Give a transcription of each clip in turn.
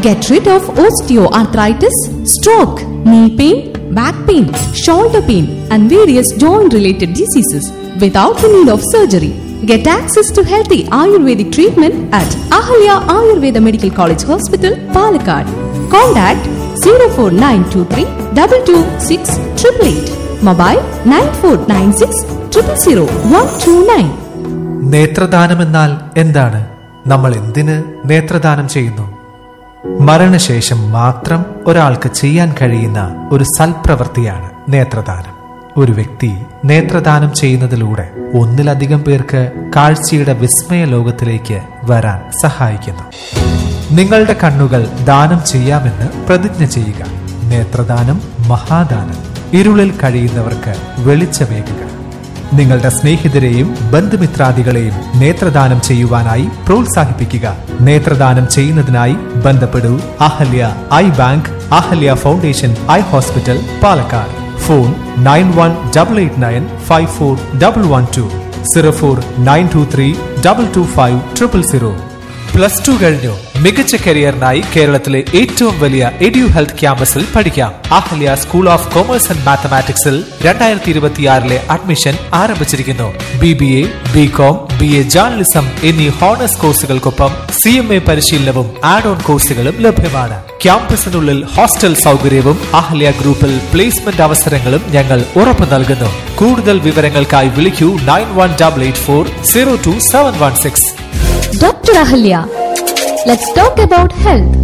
Get rid of osteoarthritis, stroke, knee pain, back pain, shoulder pain, and various joint related diseases without the need of surgery. Get access to healthy Ayurvedic treatment at Ahalya Ayurveda Medical College Hospital, Palakkad. Contact 04923 226 888. Mobile 9496 000 129. നേത്രദാനമെന്നാൽ എന്താണ് നമ്മൾ എന്തിന് നേത്രദാനം ചെയ്യുന്നു മരണശേഷം മാത്രം ഒരാൾക്ക് ചെയ്യാൻ കഴിയുന്ന ഒരു സൽപ്രവൃത്തിയാണ് നേത്രദാനം ഒരു വ്യക്തി നേത്രദാനം ചെയ്യുന്നതിലൂടെ ഒന്നിലധികം പേർക്ക് കാഴ്ചയുടെ വിസ്മയ ലോകത്തിലേക്ക് വരാൻ സഹായിക്കുന്നു നിങ്ങളുടെ കണ്ണുകൾ ദാനം ചെയ്യാമെന്ന് പ്രതിജ്ഞ ചെയ്യുക നേത്രദാനം മഹാദാനം ഇരുളിൽ കഴിയുന്നവർക്ക് വെളിച്ചമേകുക നിങ്ങളുടെ സ്നേഹിതരെയും ബന്ധുമിത്രാദികളെയും നേത്രദാനം ചെയ്യുവാനായി പ്രോത്സാഹിപ്പിക്കുക നേത്രദാനം ചെയ്യുന്നതിനായി ബന്ധപ്പെടൂ Ahalya eye bank Ahalya foundation eye hospital Palakkad phone nine one double eight nine five four double one two zero four nine two three double two five triple zero plus two കഴിഞ്ഞു മികച്ച കരിയറിനായി കേരളത്തിലെ ഏറ്റവും വലിയ എഡ്യു ഹെൽത്ത് ക്യാമ്പസിൽ പഠിക്കാം Ahalya school of commerce and മാത്തമാറ്റിക്സിൽ രണ്ടായിരത്തി ഇരുപത്തിയാറിലെ അഡ്മിഷൻ ആരംഭിച്ചിരിക്കുന്നു B B A B com B A journalism എന്നീ ഹോണേഴ്സ് കോഴ്സുകൾക്കൊപ്പം സി എം എ പരിശീലനവും ആഡ് ഓൺ കോഴ്സുകളും ലഭ്യമാണ് ക്യാമ്പസിനുള്ളിൽ ഹോസ്റ്റൽ സൗകര്യവും അഹല്യ ഗ്രൂപ്പിൽ പ്ലേസ്മെന്റ് അവസരങ്ങളും ഞങ്ങൾ ഉറപ്പു നൽകുന്നു കൂടുതൽ വിവരങ്ങൾക്കായി വിളിക്കൂ nine one double eight four zero two seven one six Dr. Ahalya. Let's talk about health.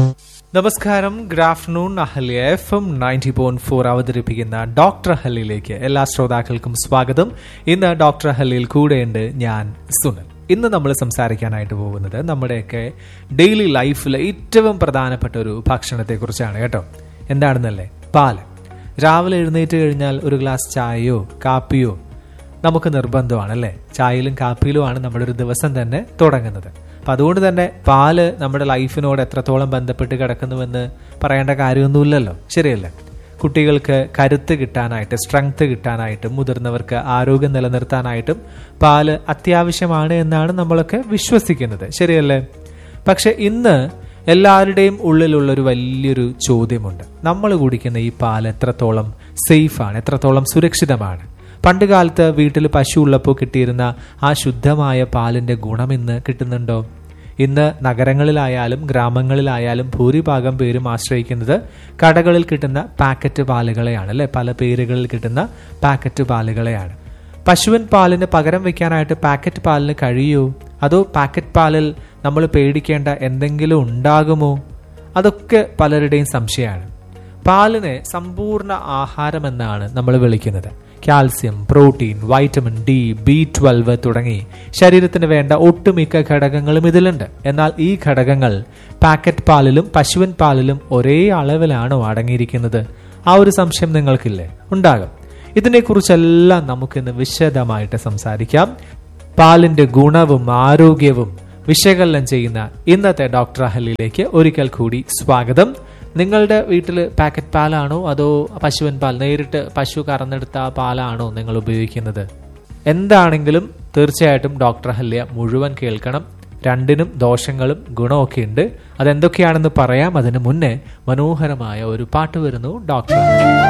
നമസ്കാരം good afternoon Ahalya F M ninety point four അവതരിപ്പിക്കുന്ന ഡോക്ടർ അഹല്യയിലേക്ക് എല്ലാ ശ്രോതാക്കൾക്കും സ്വാഗതം ഇന്ന് ഡോക്ടർ അഹല്യയിൽ കൂടെയുണ്ട് ഞാൻ സുനൽ ഇന്ന് നമ്മൾ സംസാരിക്കാനായിട്ട് പോകുന്നത് നമ്മുടെയൊക്കെ ഡെയിലി ലൈഫിലെ ഏറ്റവും പ്രധാനപ്പെട്ട ഒരു ഭക്ഷണത്തെക്കുറിച്ചാണ് കേട്ടോ എന്താണെന്നല്ലേ പാല് രാവിലെ എഴുന്നേറ്റ് കഴിഞ്ഞാൽ ഒരു ഗ്ലാസ് ചായയോ കാപ്പിയോ നമുക്ക് നിർബന്ധമാണ് അല്ലേ ചായയിലും കാപ്പിയിലുമാണ് നമ്മുടെ ഒരു ദിവസം തന്നെ തുടങ്ങുന്നത് അപ്പം അതുകൊണ്ട് തന്നെ പാല് നമ്മുടെ ലൈഫിനോട് എത്രത്തോളം ബന്ധപ്പെട്ട് കിടക്കുന്നുവെന്ന് പറയേണ്ട കാര്യമൊന്നുമില്ലല്ലോ ശരിയല്ലേ കുട്ടികൾക്ക് കരുത്ത് കിട്ടാനായിട്ട് സ്ട്രെങ്ത് കിട്ടാനായിട്ടും മുതിർന്നവർക്ക് ആരോഗ്യം നിലനിർത്താനായിട്ടും പാല് അത്യാവശ്യമാണ് എന്നാണ് നമ്മളൊക്കെ വിശ്വസിക്കുന്നത് ശരിയല്ലേ പക്ഷെ ഇന്ന് എല്ലാവരുടെയും ഉള്ളിലുള്ള ഒരു വലിയൊരു ചോദ്യമുണ്ട് നമ്മൾ കുടിക്കുന്ന ഈ പാൽ എത്രത്തോളം സേഫാണ് എത്രത്തോളം സുരക്ഷിതമാണ് പണ്ട് കാലത്ത് വീട്ടിൽ പശു ഉള്ളപ്പോൾ കിട്ടിയിരുന്ന ആ ശുദ്ധമായ പാലിന്റെ ഗുണം ഇന്ന് കിട്ടുന്നുണ്ടോ ഇന്ന് നഗരങ്ങളിലായാലും ഗ്രാമങ്ങളിലായാലും ഭൂരിഭാഗം പേരും ആശ്രയിക്കുന്നത് കടകളിൽ കിട്ടുന്ന പാക്കറ്റ് പാലുകളെയാണ് അല്ലെ പല പേരുകളിൽ കിട്ടുന്ന പാക്കറ്റ് പാലുകളെയാണ് പശുവിൻ പാലിന് പകരം വെക്കാനായിട്ട് പാക്കറ്റ് പാലിന് കഴിയുമോ അതോ പാക്കറ്റ് പാലിൽ നമ്മൾ പേടിക്കേണ്ട എന്തെങ്കിലും ഉണ്ടാകുമോ അതൊക്കെ പലരുടെയും സംശയമാണ് പാലിനെ സമ്പൂർണ്ണ ആഹാരമെന്നാണ് നമ്മൾ വിളിക്കുന്നത് calcium protein vitamin D B twelve തുടങ്ങി ശരീരത്തിന് വേണ്ട ഒട്ടുമിക്ക ഘടകങ്ങളും ഇതിലുണ്ട് എന്നാൽ ഈ ഘടകങ്ങൾ പാക്കറ്റ് പാലിലും പശുവിൻ പാലിലും ഒരേ അളവിലാണോ അടങ്ങിയിരിക്കുന്നത് ആ ഒരു സംശയം നിങ്ങൾക്കില്ലേ ഉണ്ടാകും ഇതിനെക്കുറിച്ചെല്ലാം നമുക്കിന്ന് വിശദമായിട്ട് സംസാരിക്കാം പാലിന്റെ ഗുണവും ആരോഗ്യവും വിശകലനം ചെയ്യുന്ന ഇന്നത്തെ ഡോക്ടർ അഹലിലേക്ക് ഒരിക്കൽ കൂടി സ്വാഗതം നിങ്ങളുടെ വീട്ടിൽ പാക്കറ്റ് പാലാണോ അതോ പശുവിൻ പാൽ നേരിട്ട് പശു കറന്നെടുത്ത പാലാണോ നിങ്ങൾ ഉപയോഗിക്കുന്നത് എന്താണെങ്കിലും തീർച്ചയായിട്ടും ഡോക്ടർ ഹല്യ മുഴുവൻ കേൾക്കണം രണ്ടിനും ദോഷങ്ങളും ഗുണമൊക്കെ ഉണ്ട് അതെന്തൊക്കെയാണെന്ന് പറയാം അതിനു മുന്നേ മനോഹരമായ ഒരു പാട്ട് വരുന്നു ഡോക്ടർ